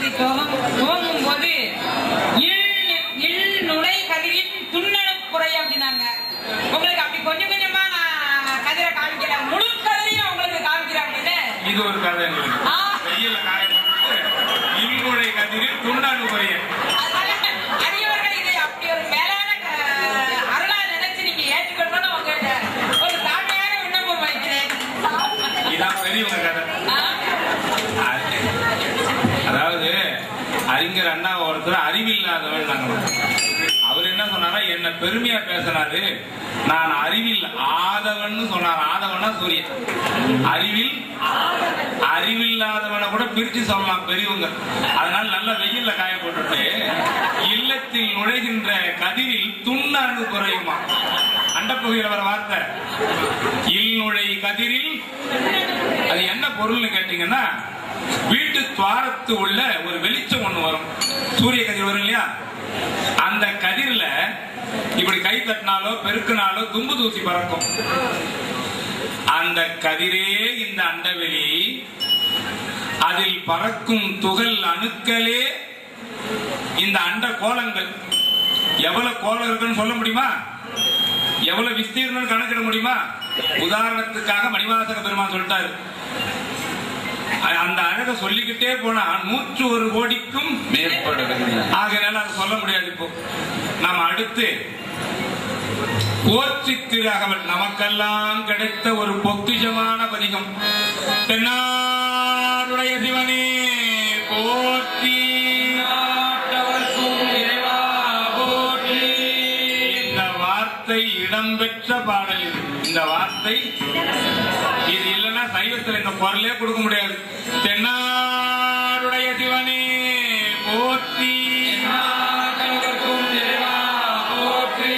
இப்படி துவங்கும் துவங்கும் போது இல் இல் நுழை கதிரின் துண்ணனுப்புறை அப்படின்னாங்க உங்களுக்கு அப்படி கொஞ்சம் கொஞ்சமா நான் கதிரை காமிக்கல முழு கதிரையும் உங்களுக்கு காமிக்கிறேன் அப்படின்னு இது ஒரு கதை எங்களுக்கு ஆ. வெயில்ல காய போட்டு இன்முறை கதிரில் துண்டாடு பையன் அதனால அடியவர்கள் இதை அப்படி ஒரு மேலான அஹ், அருளா நினைச்சு நீங்க ஏற்றுக்கணும்னு உங்கள்ட்ட ஒரு தாழ்மையான விண்ணப்பம் வைக்கிறேன் இதான் பெரியவங்க கதை ஆ? அதாவது அறிஞர் அண்ணா ஒருத்தர் அறிவில்லாதவன் நாங்க அவர் என்ன சொன்னாரா என்ன பெருமையா பேசினாரு நான் அறிவில் ஆதவன் சொன்னார் ஆதவனா சூரியன் அறிவில் அறிவில்லாதவனை கூட பிரிச்சு சொல்லலாம் பெரியவங்க அதனால நல்ல வெயில்ல காய போட்டுட்டு இல்லத்தில் நுழைகின்ற கதிரில் துண்ணாண்டு குறையுமா அண்டப்பகுதியில் வர வார்த்தை இல் நுழை கதிரில் அது என்ன பொருள்னு கேட்டீங்கன்னா வீட்டு துவாரத்து உள்ள ஒரு வெளிச்சம் ஒண்ணு வரும் சூரிய கதிர் வரும் இல்லையா அந்த கதிர்ல இப்படி கை தட்டினாலோ பெருக்கினாலோ தும்பு தூசி பறக்கும் அந்த கதிரே இந்த அண்டவெளி அதில் பறக்கும் துகள் அணுக்களே இந்த அண்ட கோலங்கள் எவ்வளவு கோலம் இருக்குன்னு சொல்ல முடியுமா எவ்வளவு விஸ்தீர்ணம் கணக்கிட முடியுமா உதாரணத்துக்காக மணிவாசக பெருமான் சொல்லிட்டாரு அ- அந்த அழக சொல்லிக்கிட்டே போனா நூற்று ஒரு கோடிக்கும் மேற்படுகிறது ஆகையினால அதை சொல்ல முடியாது இப்போ நாம அடுத்து போற்றி திருஅகவல் நமக்கெல்லாம் கிடைத்த ஒரு பொக்கிஷமான பதிகம் தென்னாடுடைய சிவனே போற்றி நாட்டவர்க்கும் இறைவா போற்றி இந்த வார்த்தை இடம்பெற்ற பாடல் இது இந்த வார்த்தை இது இல்லைன்னா சைவத்தில் இந்த குரலே கொடுக்க முடியாது தென்னாடுடைய சிவனே போற்றி நாட்டவர்க்கும் இறைவா போற்றி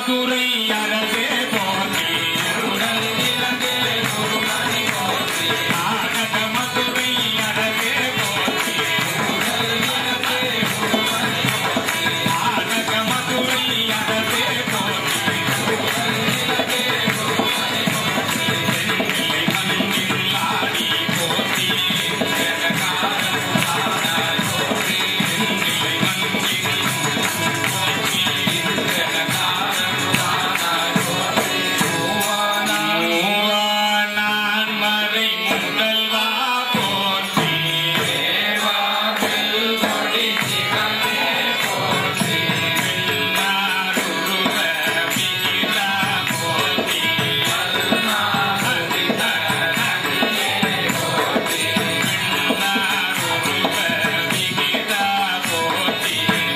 மதுரை அரசே போற்றி நாடக மதுரை அரசே போற்றி நாடக மதுரை அரசே போற்றி தென்னிலை மண்ணில் ஆடி போற்றி தென்னிலை மண்ணில் மூவானான் மறை முதல்வா போற்றி நாருருவ விகிதா போற்றி நாருருவ விகிதா போற்றி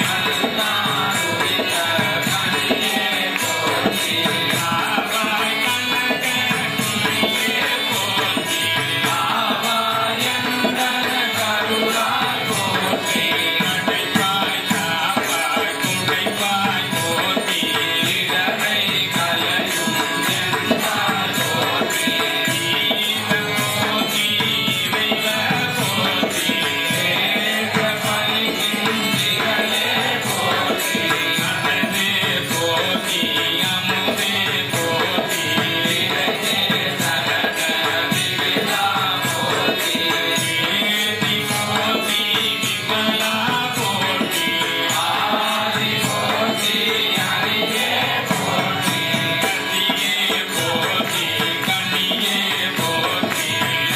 ஆவாய் கனக குயிலே போற்றி நடைப்பாய் சாப்பாய் குடைப்பாய் போற்றி ஈன போற்றி இறைவ போற்றி அனதே போற்றி அமுதே போற்றி வேதி போற்றி விமலா போற்றி கதியே போற்றி கனியே போற்றி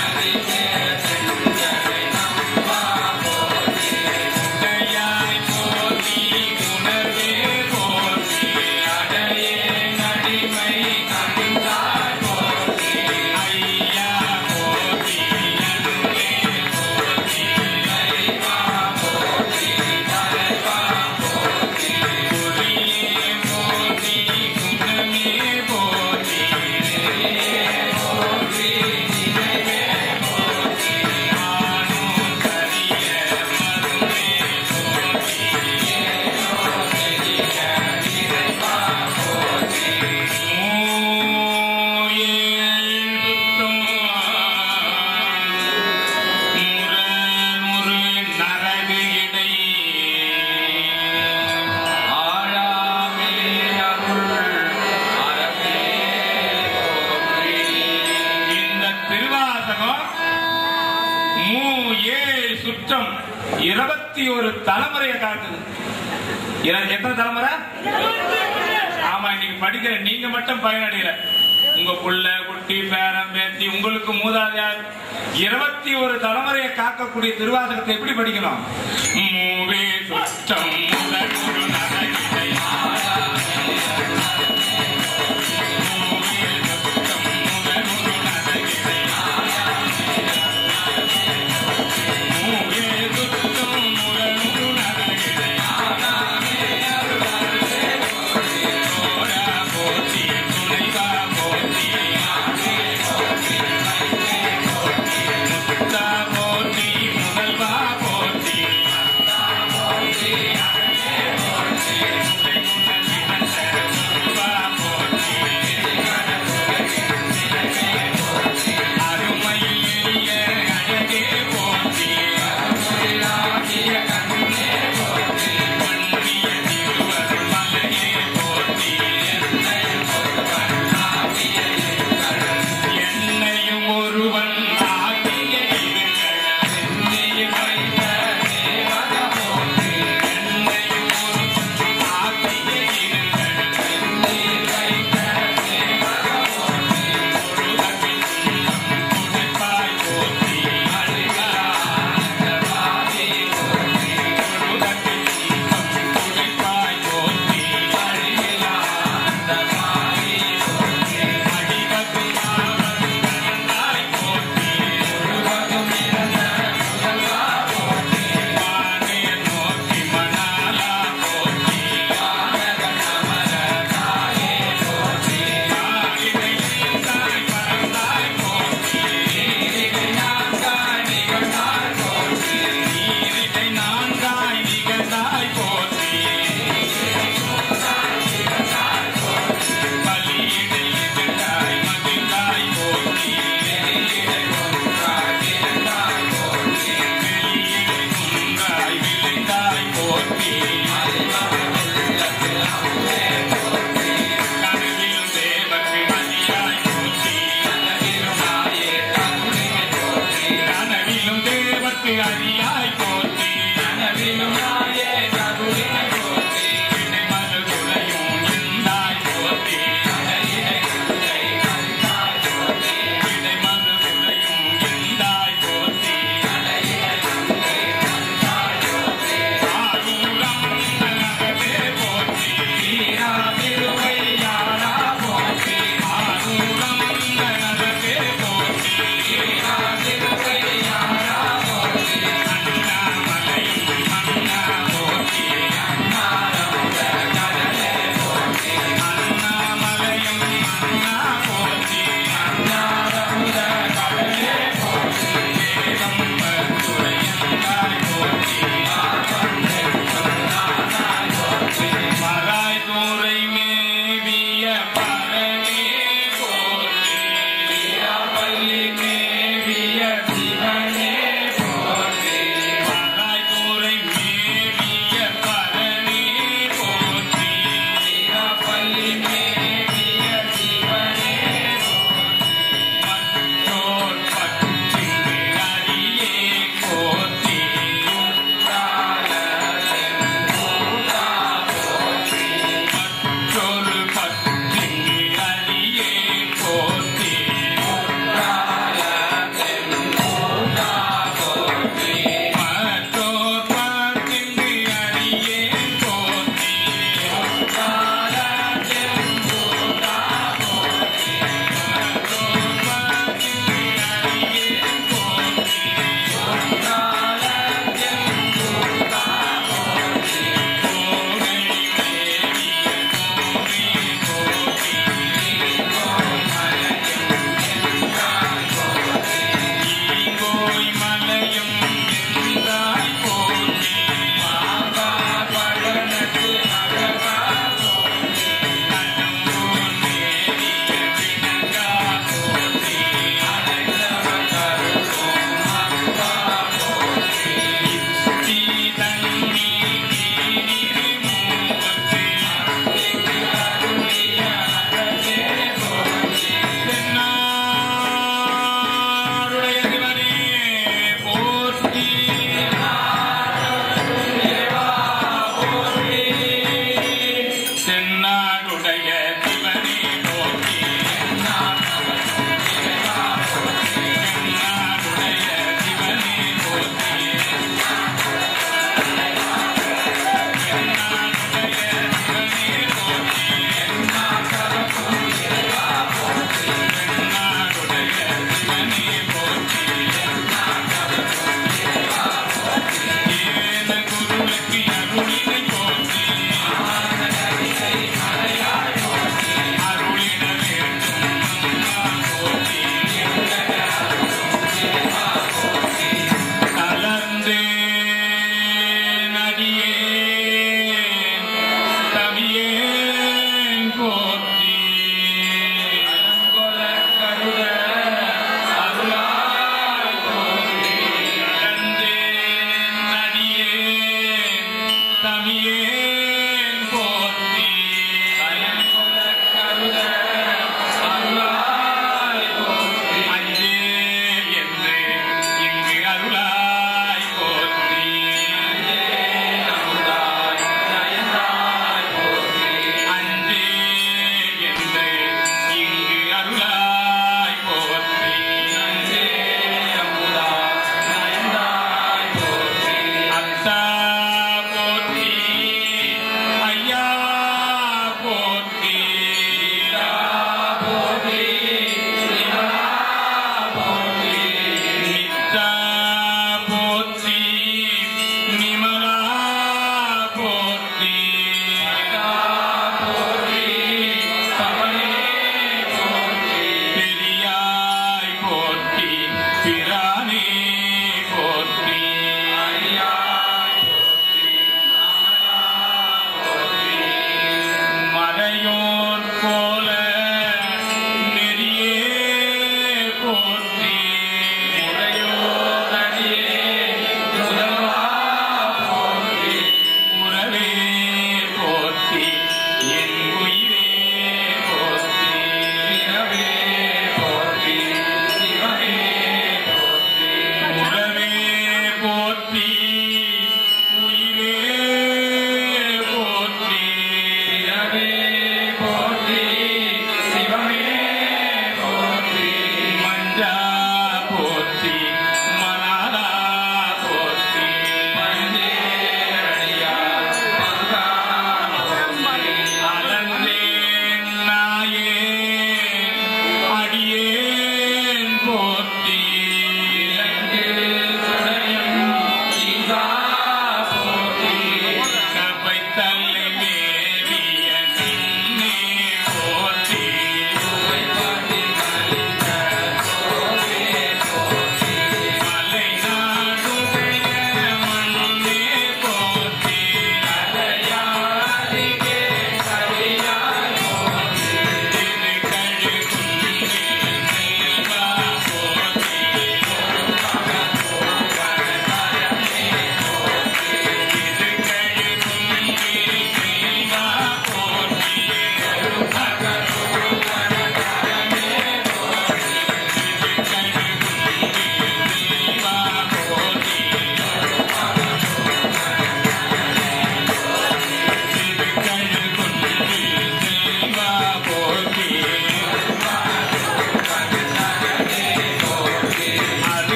உடையாய் போற்றி உணர்வே போற்றி அடையே நடிமை கண்டாய் போற்றி ஐயா போற்றி அன்பே போற்றி குறியே போற்றி குணமே போற்றி ஆனோ கரிய மருமே சுற்றம் இருபத்தி ஒரு தலைமுறையை காட்டுது இர- எத்தனை தலைமுறை ஆமா இன்னைக்கு படிக்கிற நீங்க மட்டும் பயனடைகிற உங்க புள்ள குட்டி பேரன் பேத்தி உங்களுக்கு மூதாதையார் இருபத்தி ஒரு தலைமுறையை காக்கக்கூடிய திருவாசகத்தை எப்படி படிக்கணும் மூவே சுற்றம் முதல் ஒரு நரகிடை. மூவே சுற்றம் முதல் ஒரு நரகிடை. மூவே சுற்றம் முதல் ஒரு நரகிடை. தோடா போற்றி துணைவா போற்றி முத்தா போற்றி முதல்வா போற்றி எந்தாய் போற்றி கனவிலும் தேவர்க்கு மதியாய் போற்றி கனவிலும் தேவர்க்கு அரியாய் போற்றி இடைமறு குலையும் எந்தாய் போற்றி இடைமறு குலையும் எந்தாய் போற்றி ஆரூரம் நகரே போற்றி ஆரூரம் நகரே போற்றி அண்ணாமலையும் மன்னா போற்றி அண்ணாமலையும் மன்னா போற்றி வேதம் பத்துரையந்தாய் போற்றி மராய் தூரை மேவிய பரணே போற்றி பள்ளி மேவிய சிவனே போற்றி மராய் தூரை மேவிய பரணே போற்றி பள்ளி மேவிய சிவனே மற்றோர் பற்றிங்கு அறியே போற்றி மற்றொரு பற்றிங்கு அறியே போற்றி மற்றோர் பற்றிங்கு அறியே போற்றி மற்றோர் பற்றிங்கு அறியே போற்றி கோகை மேவிய கோகை போற்றி ஈங்கோய் மலையும் எந்தாய் போற்றி கடம்பூர் மேவிய பிணங்கா போற்றி இத்தி தண்ணி நீரிரு மூவத்து தென்னாடுடைய சிவனே போற்றி தென்னாடுடைய சிவனே போற்றி தென்னாடுடைய சிவனே போற்றி தென்னாடுடைய சிவனே போற்றி ஏன குருவுக்கு அருளினை போற்றி அருளின வேண்டும் போற்றி கலந்து நடியே